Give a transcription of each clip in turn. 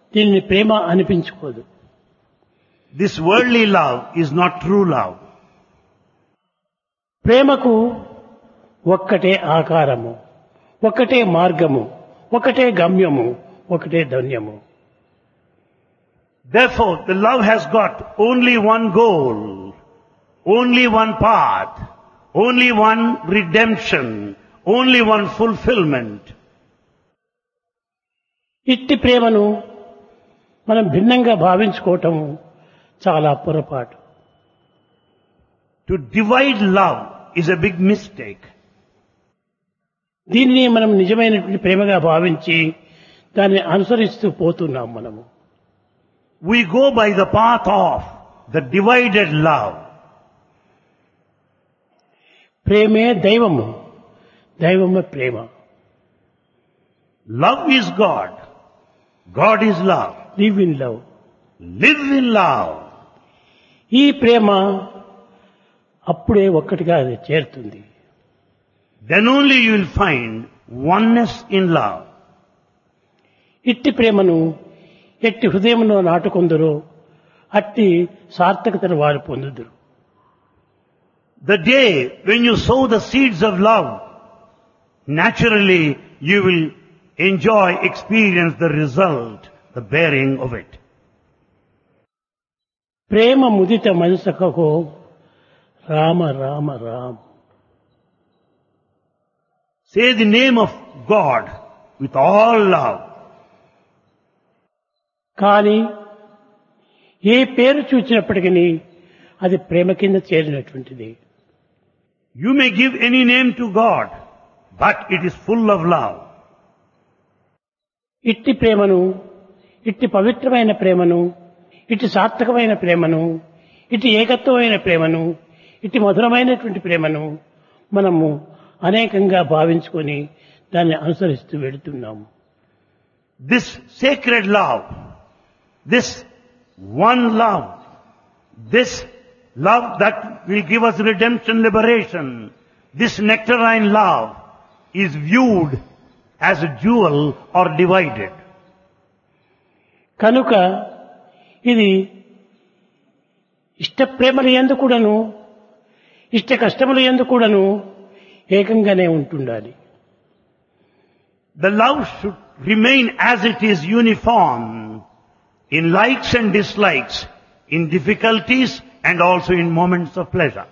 దీనిని ప్రేమ అనిపించుకోదు This worldly love is not true love. ప్రేమకు ఒక్కటే ఆకారము ఒక్కటే మార్గము ఒకటే గమ్యము ఒకటే ధన్యము Therefore, the love has got only one goal, only one path, only one redemption, only one fulfillment. ఇట్టి ప్రేమను మనం భిన్నంగా భావించుకోవటము చాలా పొరపాటు To divide love is a big mistake. దీనిని మనం నిజమైనటువంటి ప్రేమగా భావించి దాన్ని అనుసరిస్తూ పోతున్నాం మనము We go by the path of the divided love. ప్రేమే దైవము దైవమే ప్రేమ Love is God. God is love. Live in love Live in love. ఈ ప్రేమ అప్పుడే ఒక్కటిగా అది చేరుతుంది Then only you will find oneness in love. ఇట్టి ప్రేమను ఎట్టి హృదయంలో నాటుకొందరో అట్టి సార్థకతను వారు పొందుదురు The day when you sow the seeds of love, naturally you will enjoy, experience the result, the bearing of it. Prema ముదిత మనసకహో Rama Rama Rama Say the name of God with all love. కానీ ఏ పేరు చూచినప్పటికీ అది ప్రేమ కింద చేరినటువంటిది You may give any name to God, but it is full of love. ఇట్టి ప్రేమను ఇట్టి పవిత్రమైన ప్రేమను ఇట్టి సార్థకమైన ప్రేమను ఇట్టి ఏకత్వమైన ప్రేమను ఇట్టి మధురమైనటువంటి ప్రేమను మనము అనేకంగా భావించుకొని దాన్ని అనుసరిస్తూ వెళుతున్నాము This sacred love, this one love, this love that will give us redemption, liberation, this nectarine love is viewed as a jewel or divided. కనుక ఇది ఇష్ట ప్రేమల ఎందు కూడాను ఇష్ట కష్టముల ఎందు కూడాను ఏకంగానే ఉంటుండాలి The love should remain as it is uniform in likes and dislikes, in difficulties and also in moments of pleasure.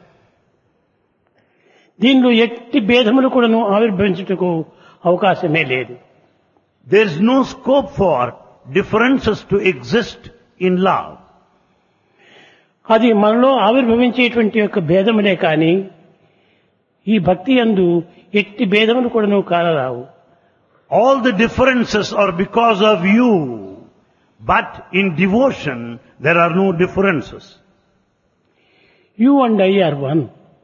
దీనిలో ఎట్టి భేదములు కూడాను ఆవిర్భవించుటకు అవకాశమే లేదు There is no scope for differences to exist in love. అది మనలో ఆవిర్భవించేటువంటి యొక్క భేదములే కాని ఈ భక్తి యందు ఎట్టి భేదములు కూడాను కానరావు All the differences are because of you. But in devotion, there are no differences. You and I are one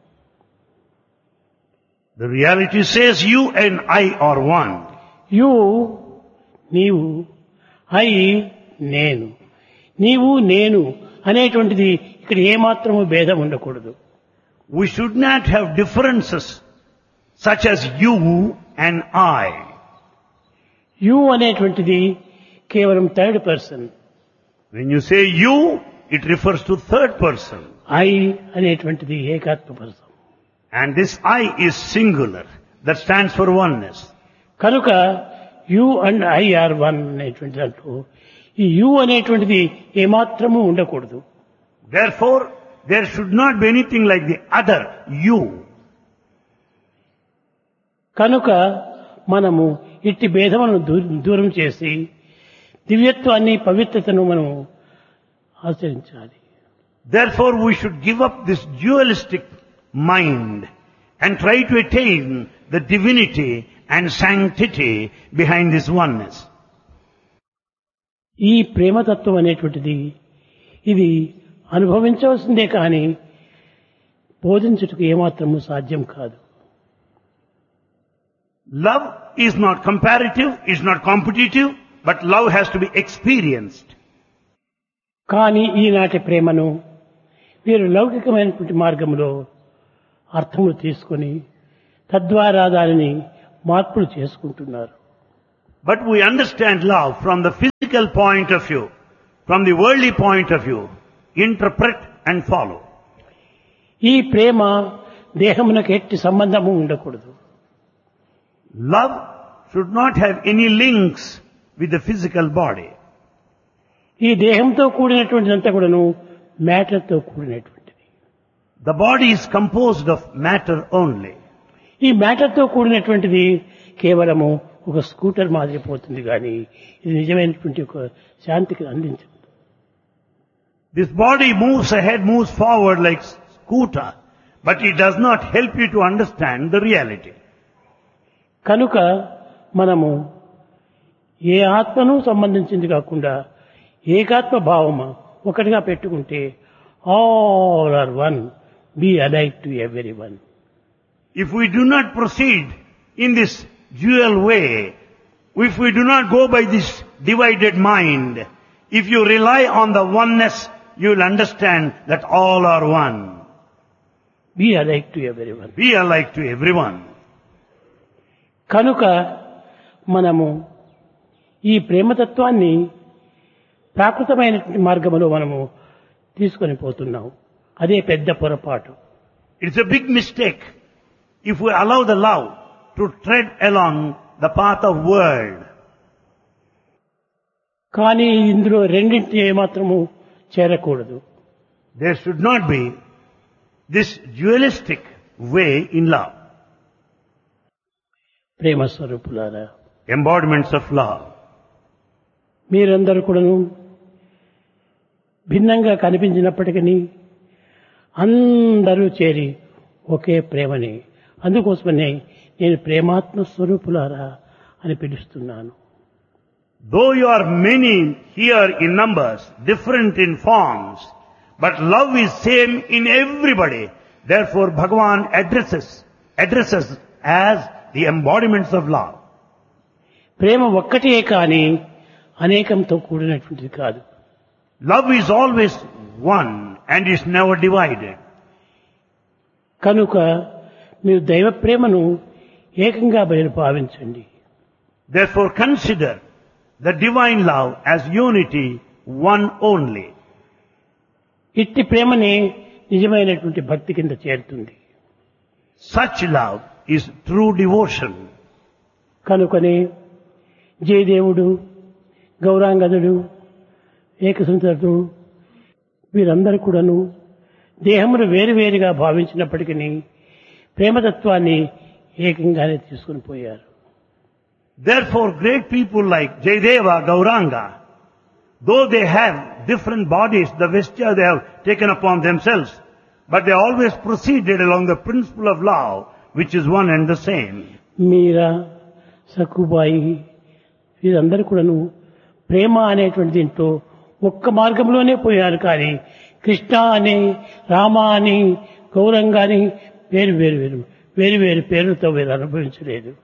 The reality says you and I are one. You నీవు ఐ నేను నీవు నేను అనేటువంటిది ఇక్కడ ఏమాత్రము భేదం ఉండకూడదు We should not have differences such as you and I. You అనేటువంటిది కేవలం third person When you say you, it refers to third person. I అనేటువంటిది ఏకాత్మ person And this I is singular. That stands for oneness. కనుక you and I are one అనేటువంటి దాంట్లో ఈ you అనేటువంటిది ఏమాత్రము ఉండకూడదు Therefore, there should not be anything like the other you. కనుక మనము ఇట్టి భేదములను దూ- దూరం చేసి దివ్యత్వాన్ని పవిత్రతను మనం ఆచరించాలి Therefore, we should give up this dualistic mind and try to attain the divinity and sanctity behind this oneness. ఈ ప్రేమతత్వం అనేటువంటిది ఇది అనుభవించవలసిందే కానీ బోధించుటకు ఏమాత్రము సాధ్యం కాదు Love is not comparative, is not competitive, but love has to be experienced. కానీ ఈనాటి ప్రేమను వీరు లౌకికమైనటువంటి మార్గంలో అర్థములు తీసుకొని తద్వారా దానిని మార్పులు చేసుకుంటున్నారు But we understand love from the physical point of view, from the worldly point of view, interpret and follow. ఈ ప్రేమ దేహమునకు ఎట్టి సంబంధము ఉండకూడదు Love should not have any links with the physical body. ఈ దేహంతో కూడినటువంటిదంతా కూడాను మ్యాటర్తో కూడినటువంటిది The body is composed of matter only. ఈ మ్యాటర్తో కూడినటువంటిది కేవలము ఒక స్కూటర్ మాదిరి పోతుంది కానీ ఇది నిజమైనటువంటి ఒక శాంతికి అందించదు This body moves ahead, moves forward like scooter, but it does not help you to understand the reality. కనుక మనము ఏ ఆత్మను సంబంధించింది కాకుండా ఏకాత్మ భావము ఒకటిగా పెట్టుకుంటే all are one be alike to everyone If we do not proceed in this dual way, if we do not go by this divided mind, if you rely on the oneness, you will understand that all are one. Be alike to everyone Be alike to everyone. కనుక మనము ఈ ప్రేమతత్వాన్ని ప్రాకృతమైనటువంటి మార్గంలో మనము తీసుకొని పోతున్నాం అదే పెద్ద పొరపాటు It's a big mistake if we allow the love to tread along the path of world. కానీ ఇందులో రెండింటి ఏమాత్రము చేరకూడదు There should not be this dualistic way in love, ప్రేమ స్వరూపులారా embodiments of love. మీరందరూ కూడాను భిన్నంగా కనిపించినప్పటికీ అందరూ చేరి ఒకే ప్రేమని అందుకోసమనే నేను ప్రేమాత్మ స్వరూపులారా అని పిలుస్తున్నాను Though you are many here in numbers, different in forms, but love is same in everybody. Therefore Bhagavan addresses, addresses as the embodiments of love. ప్రేమ ఒక్కటే కానీ అనేకంతో కూడినటువంటిది కాదు Love is always one and is never divided. కనుక మీరు దైవ ప్రేమను ఏకంగా బయలు భావించండి Therefore consider the divine love as unity, one only. ఇట్టి ప్రేమనే నిజమైనటువంటి భక్తి కింద చేరుతుంది Such love is true devotion. కనుకనే జయదేవుడు గౌరాంగదుడు ఏకసంతరుడు వీరందరూ కూడాను దేహమును వేరువేరుగా భావించినప్పటికీ ప్రేమతత్వాన్ని ఏకంగానే తీసుకుని పోయారు Therefore great people like Jayadeva, Gauranga, though they have different bodies, the vesture they have taken upon themselves, but they always proceeded along the principle of love, which is one and the same. మీరా సక్కుబాయి వీరందరూ కూడాను ప్రేమ అనేటువంటి దీంట్లో ఒక్క మార్గంలోనే పోయారు కానీ కృష్ణ అని రామ అని గౌరంగ అని వేరు వేరు వేరు వేరు వేరు పేర్లతో వీరు అనుభవించలేదు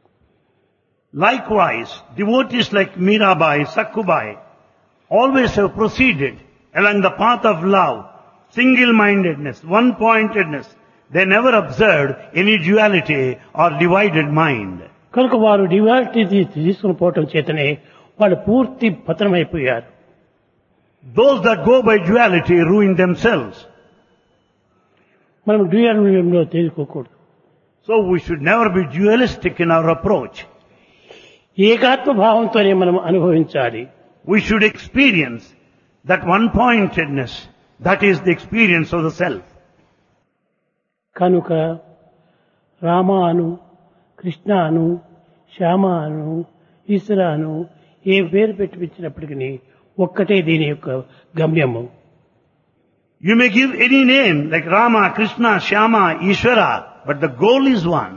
Likewise, devotees like Mirabai, Sakkubai, always have proceeded along the path of love, single-mindedness, one-pointedness. They never observed any duality or divided mind. కనుక వారు డివాలిటీ తీసుకుని పోవటం చేతనే వాళ్ళు పూర్తి పతనమైపోయారు Those that go by duality ruin themselves. మనం డ్యూయాలిటీలో తెలుసుకోకూడదు So we should never be dualistic in our approach. ఏకాత్మ భావంతోనే మనం అనుభవించాలి We should experience that one-pointedness. That is the experience of the self. కనుక రామ అను కృష్ణ అను శ్యామ అను ఈశ్వర అను ఏ పేరు పెట్టించినప్పటికీ ఒక్కటే దీని యొక్క గమ్యము You may give any name like Rama, Krishna, Shyama, Ishvara, but the goal is one.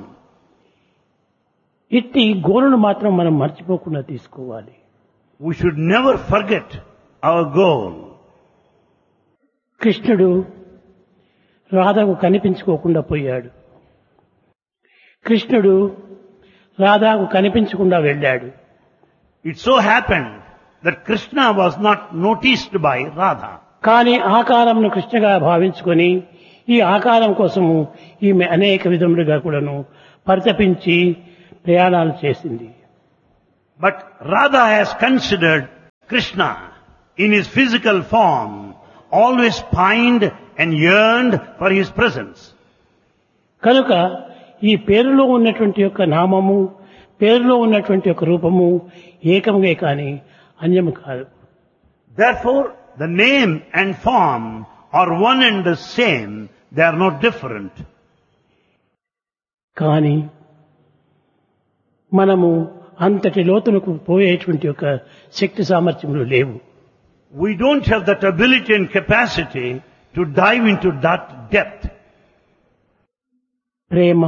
ఇట్టి గోలును మాత్రం మనం మర్చిపోకుండా తీసుకోవాలి We should never forget our goal. కృష్ణుడు రాధకు కనిపించుకోకుండా పోయాడు కృష్ణుడు రాధాకు కనిపించకుండా వెళ్ళాడు It so happened that Krishna was not noticed by Radha. కానీ ఆకారంను కృష్ణగా భావించుకొని ఈ ఆకారం కోసము ఈమె అనేక విధములుగా కూడాను పరితపించి ప్రయాణాలు చేసింది But Radha has considered Krishna in his physical form, always pined and yearned for his presence. కనుక ఈ పేరులో ఉన్నటువంటి యొక్క నామము పేరులో ఉన్నటువంటి యొక్క రూపము ఏకముగే కాని అన్యము కాదు Therefore, the name and form are one and the same. They are not different. కానీ మనము అంతటి లోతులకు పోయేటువంటి ఒక శక్తి సామర్థ్యములు లేవు We don't have that ability and capacity to dive into that depth. ప్రేమ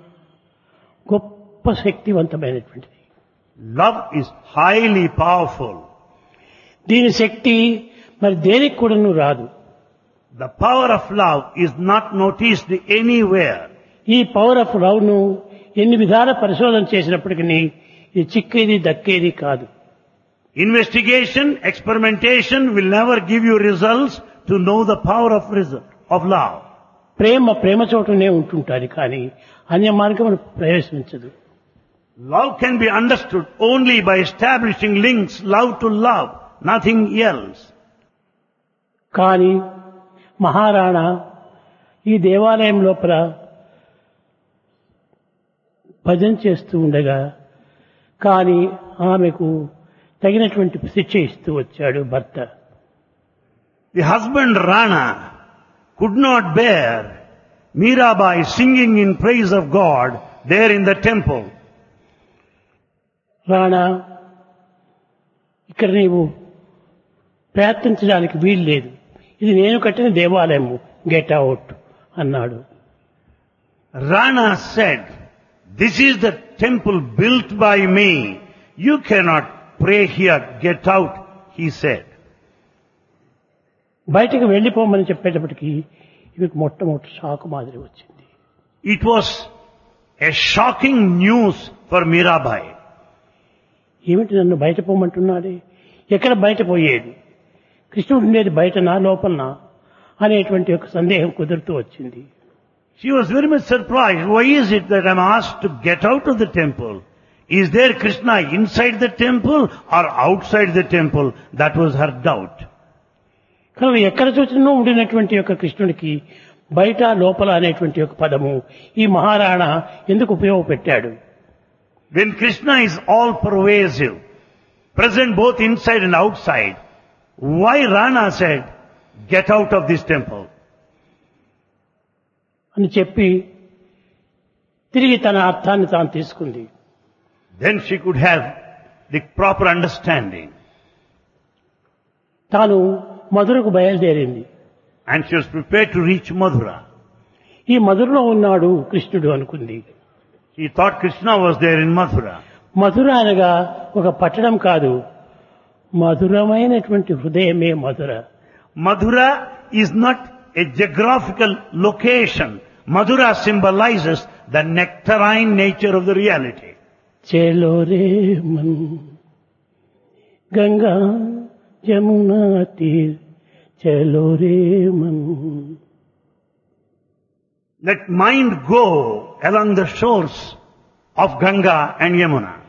గొప్ప శక్తివంతమైనటువంటిది Love is highly powerful. దీని శక్తి మరి దేనికి కూడాను రాదు The power of love is not noticed anywhere. ఈ పవర్ ఆఫ్ లవ్ ను ఎన్ని విధాల పరిశోధన చేసినప్పటికీ ఇది చిక్కేది దక్కేది కాదు Investigation, experimentation will never give you results to know the power of result, of love. ప్రేమ ప్రేమ చోటనే ఉంటుంటుంది కానీ అన్య మార్గం ప్రవేశించదు Love can be understood only by establishing links, love to love, nothing else. కానీ మహారాణా ఈ దేవాలయం లోపల భజన చేస్తూ ఉండగా కానీ ఆమెకు తగినటువంటి శిక్ష ఇస్తూ వచ్చాడు భర్త The husband Rana could not bear Mirabai singing in praise of God there in the temple. Rana ఇక్కడ నీవు ప్రయత్నించడానికి వీలు లేదు ఇది నేను కట్టిన దేవాలయము గెట్ అవుట్ అన్నాడు Rana said, this is the temple built by me. You cannot pray here, get out, he said. బయటకు వెళ్ళిపోమని చెప్పేటప్పటికి ఇవికి మొట్టమొదటి షాకు మాదిరి వచ్చింది It was a shocking news for Mirabai. ఏమిటి నన్ను బయట పోమంటున్నాడే ఎక్కడ బయట పోయేది కృష్ణుడు ఉండేది బయటనా లోపలనా అనేటువంటి ఒక సందేహం కుదురుతూ వచ్చింది She was very much surprised. Why is it that I'm asked to get out of the temple? Is there Krishna inside the temple or outside the temple? That was her doubt. కనుక ఎక్కడ చూసినా ఉండినటువంటి యొక్క కృష్ణుడికి బయట లోపల అనేటువంటి ఒక పదము ఈ మహారాణా ఎందుకు ఉపయోగపెట్టాడు When Krishna is all pervasive, present both inside and outside, why Rana said, get out of this temple? అని చెప్పి తిరిగి తన అర్థాన్ని తాను తీసుకుంది Then she could have the proper understanding. తాను మధురకు బయలుదేరింది And she was prepared to reach Madhura. ఈ మధురలో ఉన్నాడు కృష్ణుడు అనుకుంది She thought Krishna was there in Mathura. మధుర అనగా ఒక పట్టణం కాదు మధురమైనటువంటి హృదయమే మధుర Madhura is not a geographical location. Madhura symbolizes the nectarine nature of the reality. చేలో రే మన్ గంగా జమునా తీర్ చలో రే మన్ Let mind go along the shores of Ganga and Yamuna.